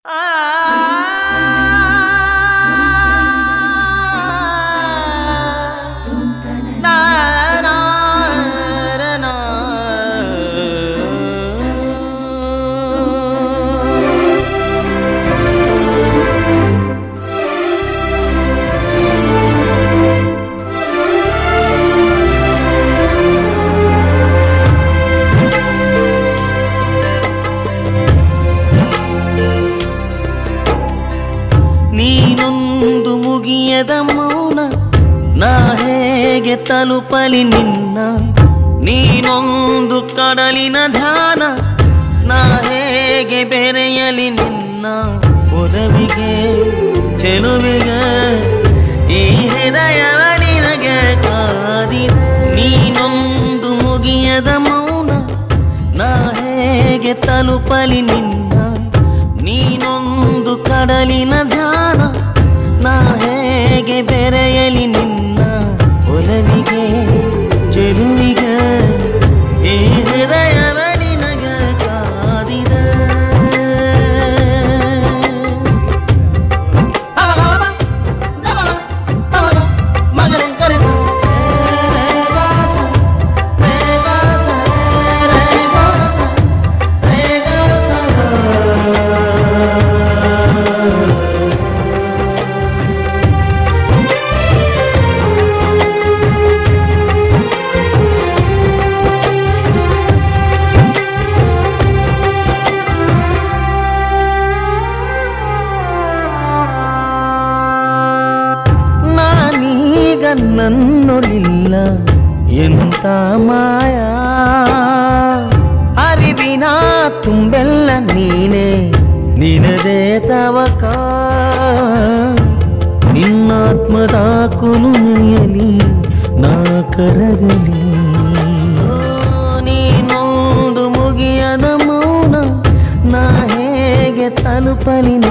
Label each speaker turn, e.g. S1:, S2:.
S1: ನೀನೊಂದು ಮುಗಿಯದ ಮೌನ ನಾ ಹೇಗೆ ತಲುಪಲಿ ನಿನ್ನ ನೀನೊಂದು ಕಡಲಿನ ಧ್ಯಾನ ನಾ ಹೇಗೆ ಬೆರೆಯಲಿ ನಿನ್ನ ಒಲವಿಗೆ ಚೆಲುವಿಗೆ ಈ ಹೃದಯವ ನಿನಗೆ ಕಾದಿದೆ ನೀನೊಂದು ಮುಗಿಯದ ಮೌನ ನಾ ಹೇಗೆ ತಲುಪಲಿ ನಿನ್ನ ನೀನೊಂದು ಕಡಲಿನ ಧ್ಯಾನ ನಾ ಹೇಗೆ ಬೆರೆಯಲಿ ನಿನ್ನ ಒಲವಿಗೆ ಚೆಲುವಿಗೆ ಈ ಹೃದಯವ ನಿನಗ ಕಾದಿದೆ ಮಗನೇ ಕರೆಸು ರೇ ಗಾಸ ರೇ ಗಾಸ ರೇ ಗಾಸ ರೇ ಗಾಸ ನಾನೀಗ ನನ್ನೊಳಿಲ್ಲ ಎಂತ ಮಾಯ ಅರಿವಿನ ತುಂಬೆಲ್ಲ ನೀನೆ ನಿನದೇ ತವಕ ನಿನ್ನಾತ್ಮದ ಕುಲುಮೆಯಲಿ ನಾ ಕರಗಲಿ ನೀನೊಂದು ಮುಗಿಯದ ಮೌನ ನಾ ಹೇಗೆ ತಲುಪಲಿ